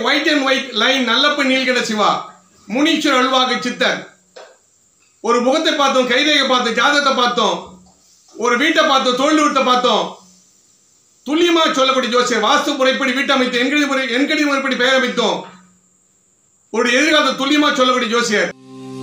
white and white line நல்லப்ப நீல்கட சிவா முனீஸ்வர் அல்வாக சித்தர் ஒரு முகத்தை பார்த்தோம் கைரேகை பார்த்தோம் ஜாதகத்தை பார்த்தோம் ஒரு வீட்டை பார்த்தோம் தொழில் வீட்டை பார்த்தோம் துல்லியமா சொல்லக்கூடிய ஜோசியர் வாஸ்து முறைப்படி வீட்டமைத்து எண்கடி முறை எண்கடி முறைப்படி பெயர் அமைத்தோம் ஒரு எதிர்காலத்தை துல்லியமா சொல்லக்கூடிய ஜோசியர்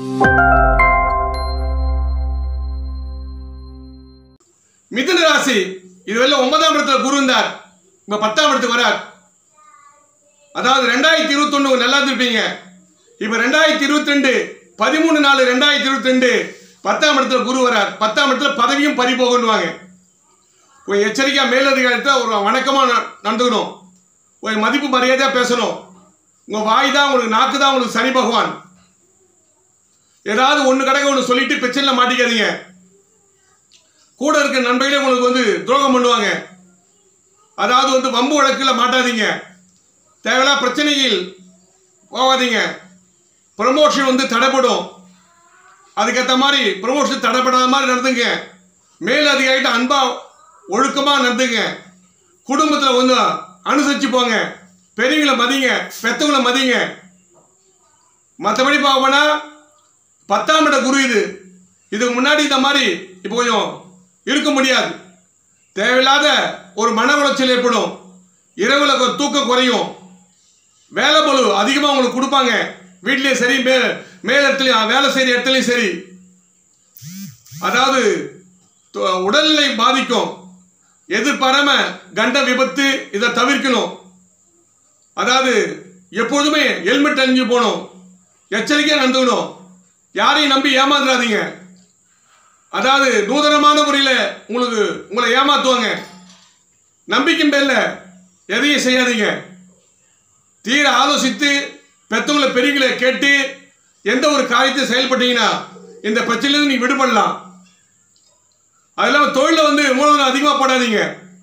மிதுன ராசி இதுவரை ஒன்பதாம் இடத்துல குரு இருந்தார் இப்ப பத்தாம் இடத்துக்கு வரார் அதாவது ரெண்டாயிரத்தி இருபத்தொன்னு நல்லா இருந்திருப்பீங்க இப்ப ரெண்டாயிரத்தி இருபத்தி ரெண்டு பதிமூணு நாலு ரெண்டாயிரத்தி இருபத்தி ரெண்டு பத்தாம் இடத்துல குரு வரார் பத்தாம் இடத்துல பதவியும் பறி போகணுவாங்க ஒரு எச்சரிக்கையா மேலதிகாரத்தை ஒரு வணக்கமா ந- நடந்துக்கணும் ஒரு மதிப்பு மரியாதையா பேசணும் உங்க வாய் தான் உங்களுக்கு நாக்கு தான் உங்களுக்கு சனி பகவான் ஏதாவது ஒன்று கடக்க ஒன்று சொல்லிட்டு பிரச்சனையில் மாட்டிக்காதீங்க கூட இருக்க நண்பர்களே உங்களுக்கு வந்து துரோகம் பண்ணுவாங்க அதாவது வந்து வம்பு வழக்கில் மாட்டாதீங்க தேவையில்லா பிரச்சனையில் போகாதீங்க ப்ரமோஷன் வந்து தடைப்படும் அதுக்கேற்ற மாதிரி ப்ரமோஷன் தடைப்படாத மாதிரி நடந்துங்க மேல் அதிகாரிகிட்ட அன்பா ஒழுக்கமாக நடந்துங்க குடும்பத்தில் வந்து அனுசரிச்சு போங்க பெரியவங்களை மதிங்க பெத்தவங்களை மதிங்க மற்றபடி பார்க்க போனா பத்தாம் இட குரு இது இதுக்கு முன்னாடி இந்த மாதிரி இப்போ கொஞ்சம் இருக்க முடியாது தேவையில்லாத ஒரு மன உளைச்சல் ஏற்படும் இரவுல கொ- தூக்கம் குறையும் வேலை பளு அதிகமாக உங்களுக்கு கொடுப்பாங்க வீட்லேயும் சரி மே மேல் இடத்துலையும் வேலை செய்கிற இடத்துலையும் சரி அதாவது து- உடல்நிலை பாதிக்கும் எதிர்பாராம கண்ட விபத்து இதை தவிர்க்கணும் அதாவது எப்போதுமே ஹெல்மெட் அணிஞ்சு போகணும் எச்சரிக்கையாக நடந்துக்கணும் யாரையும் நம்பி ஏமாந்துடாதீங்க அதாவது நூதனமான முறையில் உங்களுக்கு உங்களை ஏமாத்துவாங்க நம்பிக்கை பேர்ல எதையும் செய்யாதீங்க தீர ஆலோசித்து பெத்தவங்களை பெரியவங்களை கேட்டு எந்த ஒரு காரியத்தை செயல்பட்டீங்கன்னா இந்த பிரச்சனையிலிருந்து நீ விடுபடலாம் அது இல்லாமல் தொழிலில் வந்து மூலதனம் அதிகமாக போடாதீங்க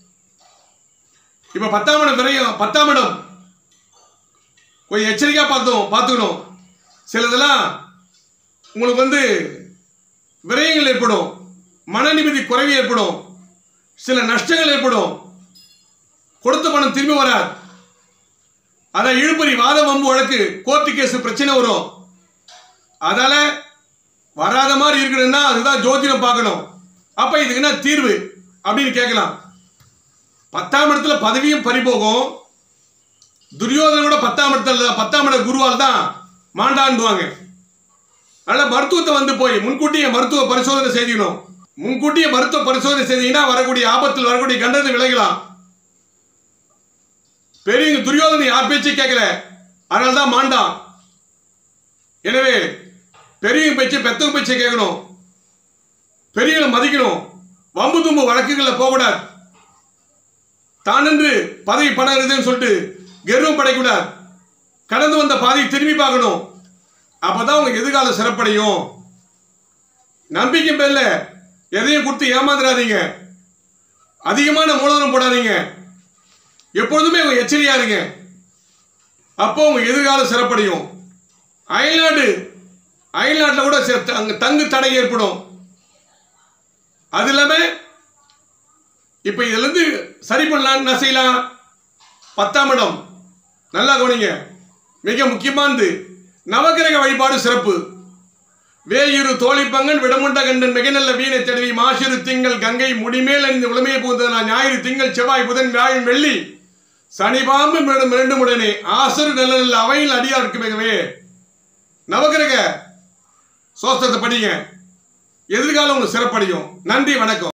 இப்போ பத்தாம் இடம் விரையும் பத்தாம் இடம் கொஞ்சம் எச்சரிக்கையாக பார்த்தோம் பார்த்துக்கணும் சிலதெல்லாம் உங்களுக்கு வந்து விரயங்கள் ஏற்படும் மன நிம்மதி குறைவு ஏற்படும் சில நஷ்டங்கள் ஏற்படும் கொடுத்த பணம் திரும்பி வராது அதான் இழுபறி வாத வம்பு வழக்கு கோர்ட்டு கேஸ் பிரச்சனை வரும் அதால வராத மாதிரி இருக்கணும்னா அதுதான் ஜோதிடம் பார்க்கணும் அப்ப இதுக்கு என்ன தீர்வு அப்படின்னு கேட்கலாம் பத்தாம் இடத்துல பதவியும் பறிபோகும் துரியோதன கூட பத்தாம் இடத்துல பத்தாம் இட குருவால் தான் மாண்டாண்டுவாங்க அதனால மருத்துவத்தை வந்து போய் முன்கூட்டியே மருத்துவ பரிசோதனை செய்திக்கணும் முன்கூட்டியே மருத்துவ பரிசோதனை செய்தீங்கன்னா வரக்கூடிய ஆபத்தில் வரக்கூடிய கண்டத்தை விலகலாம் பெரிய துரியோதனை யார் பேச்சையும் கேட்கல அதனால தான் மாண்டான் எனவே பெரியவங்க பேச்சு பெத்தவங்க பேச்சை கேட்கணும் பெரியவங்களை மதிக்கணும் வம்பு தும்பு வழக்குகளில் போகக்கூடாது தானென்று பதவி பணம் இருக்குதுன்னு சொல்லிட்டு கர்வம் படைக்கூடாது கடந்து வந்த பாதையை திரும்பி பார்க்கணும் அப்பதான் உங்க எதிர்காலம் சிறப்படையும் நம்பிக்கை பேர்ல எதையும் கொடுத்து ஏமாந்துடாதீங்க அதிகமான மூலதனம் போடாதீங்க எப்பொழுதுமே உங்க எச்சரிக்கையா இருங்க அப்போ உங்க எதிர்காலம் சிறப்படையும் அயல்நாடு அயல்நாட்டில் கூட சில தங்கு தங்கு தடை ஏற்படும் அது இல்லாம இப்போ இதுலேருந்து சரி பண்ணலாம் என்ன செய்யலாம் பத்தாம் இடம் நல்லா கவனிங்க மிக முக்கியமானது நவகிரக வழிபாடு சிறப்பு வேயிரு தோழிப்பங்கன் விடமுண்ட கண்டன் மிக நல்ல வீணை தடவி மாசிறு திங்கள் கங்கை முடிமேல் அணிந்து உளமையை புகுந்தது நான் ஞாயிறு திங்கள் செவ்வாய் புதன் வியாழன் வெள்ளி சனி பாம்பு மிரண்டும் இரண்டும் உடனே ஆசரு நல்ல நல்ல அவையில் அடியாருக்கு மிகவே நவகிரக சோஸ்திரத்தை படிங்க எதிர்காலம் உங்களுக்கு சிறப்படையும் நன்றி வணக்கம்